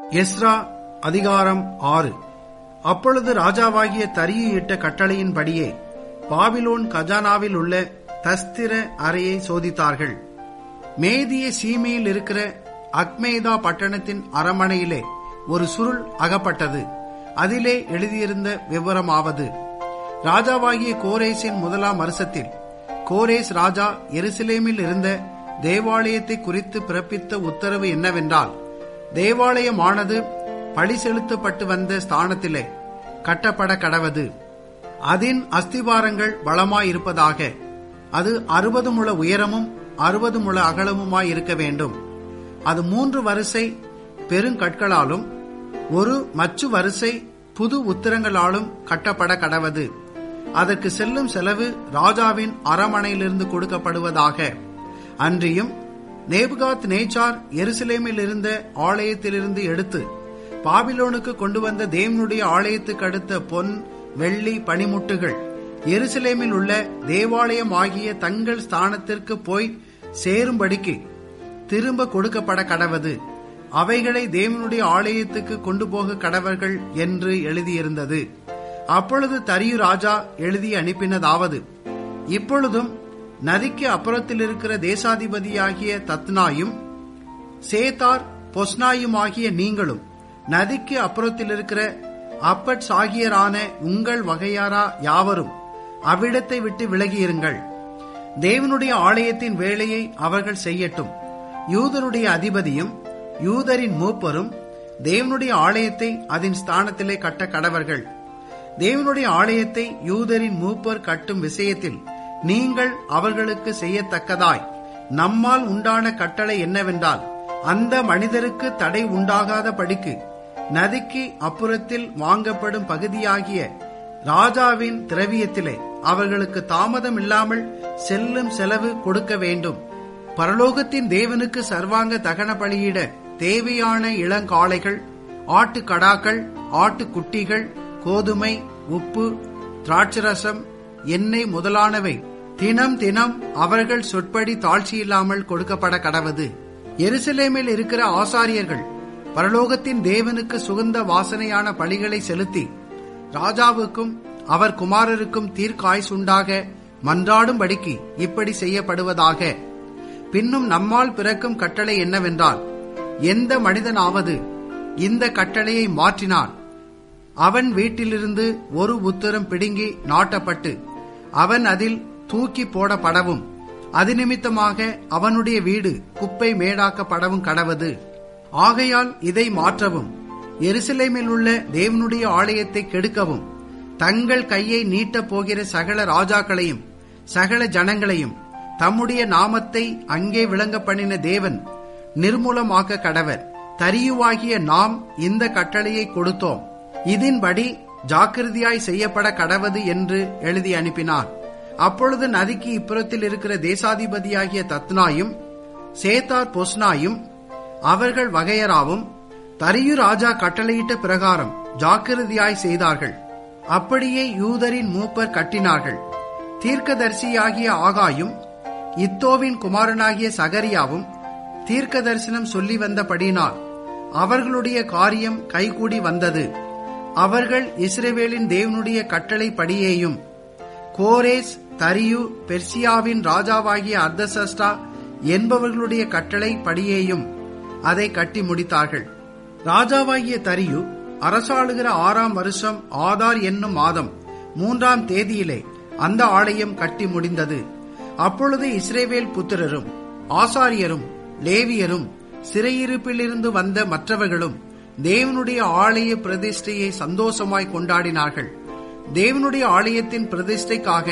Ezra அதிகாரம் ஆறு அப்பொழுது ராஜாவாகிய தரியு இட்ட கட்டளையின்படியே பாபிலோன் கஜானாவில் உள்ள தஸ்திர அறையை சோதித்தார்கள் மேதிய சீமையில் இருக்கிற அக்மேதா பட்டணத்தின் அரமனையிலே ஒரு சுருள் அகப்பட்டது அதிலே எழுதியிருந்த விவரமாவது ராஜாவாகிய கோரேசின் முதலாம் வருஷத்தில் கோரேஸ் ராஜா எருசலேமில் இருந்த தேவாலயத்தை குறித்து பிறப்பித்த உத்தரவு என்னவென்றால் தேவாலயமானது பழி செலுத்தப்பட்டு வந்த ஸ்தானத்திலே கட்டப்பட கடவது அதன் அஸ்திவாரங்கள் பலமாயிருப்பதாக அது அறுபது முழ உயரமும் அறுபது முழ அகலமுமாய் இருக்க வேண்டும் அது மூன்று வரிசை பெருங்கற்களாலும் ஒரு மச்சு வரிசை புது உத்திரங்களாலும் கட்டப்பட கடவது அதற்கு செல்லும் செலவு ராஜாவின் அரமனையிலிருந்து கொடுக்கப்படுவதாக அன்றியும் நேபுகாத் நேச்சார் எருசலேமில் இருந்த ஆலயத்திலிருந்து எடுத்து பாபிலோனுக்கு கொண்டு வந்த தேவனுடைய ஆலயத்துக்கு அடுத்த பொன் வெள்ளி பனிமுட்டுகள் எருசலேமில் உள்ள தேவாலயம் ஆகிய தங்கள் ஸ்தானத்திற்கு போய் சேரும்படிக்கு திரும்ப கொடுக்கப்பட கடவது அவைகளை தேவனுடைய ஆலயத்துக்கு கொண்டு போக கடவர்கள் என்று எழுதியிருந்தது அப்பொழுது தரியு ராஜா எழுதி அனுப்பினதாவது இப்பொழுதும் நதிக்கு அப்புறத்தில் இருக்கிற தேசாதிபதியாகிய தத்னாயும் சேத்தார் பொஸ்னாயுமாகிய நீங்களும் நதிக்கு அப்புறத்தில் இருக்கிற அப்பட் சாகியரான உங்கள் வகையாரா யாவரும் அவ்விடத்தை விட்டு விலகியிருங்கள் தேவனுடைய ஆலயத்தின் வேலையை அவர்கள் செய்யட்டும் யூதருடைய அதிபதியும் யூதரின் மூப்பரும் தேவனுடைய ஆலயத்தை அதன் ஸ்தானத்திலே கட்ட கடவர்கள் தேவனுடைய ஆலயத்தை யூதரின் மூப்பர் கட்டும் விஷயத்தில் நீங்கள் அவர்களுக்கு செய்யத்தக்கதாய் நம்மால் உண்டான கட்டளை என்னவென்றால் அந்த மனிதருக்கு தடை உண்டாகாத படிக்கு நதிக்கு அப்புறத்தில் வாங்கப்படும் பகுதியாகிய ராஜாவின் திரவியத்திலே அவர்களுக்கு தாமதம் இல்லாமல் செல்லும் செலவு கொடுக்க வேண்டும் பரலோகத்தின் தேவனுக்கு சர்வாங்க தகன பலியிட தேவையான இளங்காளைகள் ஆட்டு கடாக்கள் ஆட்டு குட்டிகள் கோதுமை உப்பு திராட்சரசம் எண்ணெய் முதலானவை தினம் தினம் அவர்கள் சொற்படி தாழ்ச்சியில்லாமல் கொடுக்கப்பட கடவது எருசலேமில் இருக்கிற ஆசாரியர்கள் பரலோகத்தின் தேவனுக்கு சுகந்த வாசனையான பலிகளை செலுத்தி ராஜாவுக்கும் அவர் குமாரருக்கும் தீர்க்காய்சுண்டாக மன்றாடும்படிக்கு இப்படி செய்யப்படுவதாக பின்னும் நம்மால் பிறக்கும் கட்டளை என்னவென்றால் எந்த மனிதனாவது இந்த கட்டளையை மாற்றினான் அவன் வீட்டிலிருந்து ஒரு உத்தரம் பிடுங்கி நாட்டப்பட்டு அவன் அதில் தூக்கி போடப்படவும் அது நிமித்தமாக அவனுடைய வீடு குப்பை மேடாக்கப்படவும் கடவது ஆகையால் இதை மாற்றவும் எருசலேமில் உள்ள தேவனுடைய ஆலயத்தை கெடுக்கவும் தங்கள் கையை நீட்டப் போகிற சகல ராஜாக்களையும் சகல ஜனங்களையும் தம்முடைய நாமத்தை அங்கே விளங்க பண்ணின தேவன் நிர்மூலமாக்க கடவர் தரியுவாகிய நாம் இந்த கட்டளையை கொடுத்தோம் இதன்படி ஜாக்கிரதையாய் செய்யப்பட கடவது என்று எழுதி அனுப்பினார் அப்பொழுது நதிக்கு இப்புறத்தில் இருக்கிற தேசாதிபதியாகிய தத்னாயும் சேத்தார் பொஸ்னாயும் அவர்கள் வகையராவும் தரியு ராஜா கட்டளையிட்ட பிரகாரம் ஜாக்கிரதையாய் செய்தார்கள் அப்படியே யூதரின் மூப்பர் கட்டினார்கள் தீர்க்கதரிசியாகிய ஆகாயும் இத்தோவின் குமாரனாகிய சகரியாவும் தீர்க்க தரிசனம் சொல்லி வந்தபடினால் அவர்களுடைய காரியம் கைகூடி வந்தது அவர்கள் இஸ்ரேவேலின் தேவனுடைய கட்டளை படியேயும் கோரேஸ் தரியு பெர்சியாவின் ராஜாவாகிய அர்தசஸ்டா என்பவர்களுடைய கட்டளை படியேயும் அதை கட்டி முடித்தார்கள் ராஜாவாகிய தரியு அரசாளுகிற ஆறாம் வருஷம் ஆதார் என்னும் மாதம் மூன்றாம் தேதியிலே அந்த ஆலயம் கட்டி முடிந்தது அப்பொழுது இஸ்ரேவேல் புத்திரரும் ஆசாரியரும் லேவியரும் சிறையிருப்பிலிருந்து வந்த மற்றவர்களும் தேவனுடைய ஆலய பிரதிஷ்டையை சந்தோஷமாய் கொண்டாடினார்கள் தேவனுடைய ஆலயத்தின் பிரதிஷ்டைக்காக